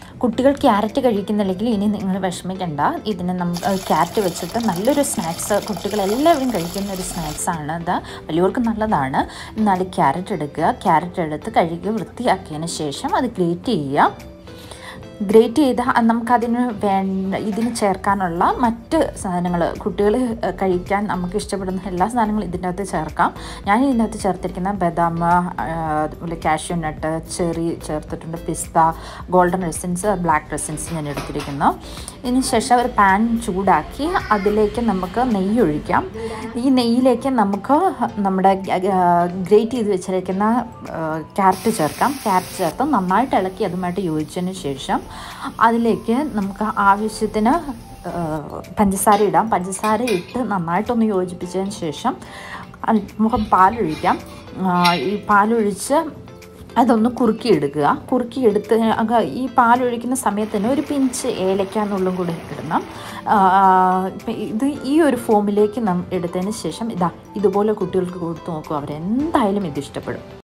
കുട്ടികൾ ക്യാരറ്റ് കഴിക്കുന്നില്ലെങ്കിൽ ഇനി നിങ്ങൾ വിഷമിക്കണ്ട ഇതിന് നമ്മൾ ക്യാരറ്റ് വെച്ചിട്ട് നല്ലൊരു സ്നാക്സ് കുട്ടികളെല്ലാവരും കഴിക്കുന്ന ഒരു സ്നാക്സാണ് അത് വലിയവർക്ക് നല്ലതാണ് എന്നാൽ ക്യാരറ്റ് എടുക്കുക ക്യാരറ്റ് എടുത്ത് കഴുകി വൃത്തിയാക്കിയതിന് ശേഷം അത് ഗ്രേറ്റ് ചെയ്യുക ഗ്രേറ്റ് ചെയ്ത നമുക്കതിന് വേണ്ട ഇതിന് ചേർക്കാനുള്ള മറ്റ് സാധനങ്ങൾ കുട്ടികൾ കഴിക്കാൻ നമുക്ക് ഇഷ്ടപ്പെടുന്ന എല്ലാ സാധനങ്ങളും ഇതിൻ്റെ അകത്ത് ചേർക്കാം ഞാൻ ഇതിൻ്റെ അകത്ത് ചേർത്തിരിക്കുന്ന ബദാം ആ, അതുപോലെ കാഷ്യൂ നട്ട് ചെറി ചേർത്തിട്ടുണ്ട് പിസ്ത ഗോൾഡൻ റെസിൻസ് ബ്ലാക്ക് റെസിൻസ് ഞാൻ എടുത്തിരിക്കുന്നു ഇതിന് ശേഷം ഒരു പാൻ ചൂടാക്കി അതിലേക്ക് നമുക്ക് നെയ്യ് ഒഴിക്കാം ഈ നെയ്യിലേക്ക് നമുക്ക് നമ്മുടെ ഗ്രേറ്റ് ചെയ്ത് വെച്ചിരിക്കുന്ന ക്യാരറ്റ് ചേർക്കാം ക്യാരറ്റ് ചേർത്ത് നന്നായിട്ട് ഇളക്കി അതുമായിട്ട് യോജിച്ചതിന് ശേഷം അതിലേക്ക് നമുക്ക് ആവശ്യത്തിന് ആ, പഞ്ചസാര ഇടാം പഞ്ചസാര ഇട്ട് നന്നായിട്ടൊന്ന് യോജിപ്പിച്ചതിന് ശേഷം അല്പം പാലൊഴിക്കാം ആ, ഈ പാലൊഴിച്ച് അതൊന്ന് കുറുക്കിയെടുക്കുക കുറുക്കിയെടുത്ത് അക- ഈ പാലൊഴിക്കുന്ന സമയത്ത് തന്നെ ഒരു പിഞ്ച് ഏലക്ക എന്നുള്ളതും കൂടി ഇടണം ആ, ഇപ്പം ഇത് ഈ ഒരു ഫോമിലേക്ക് നാം എടുത്തതിന് ശേഷം ഇതാ ഇതുപോലെ കുട്ടികൾക്ക് കൊടുത്തു നോക്കുക അവരെന്തായാലും ഇത് ഇഷ്ടപ്പെടും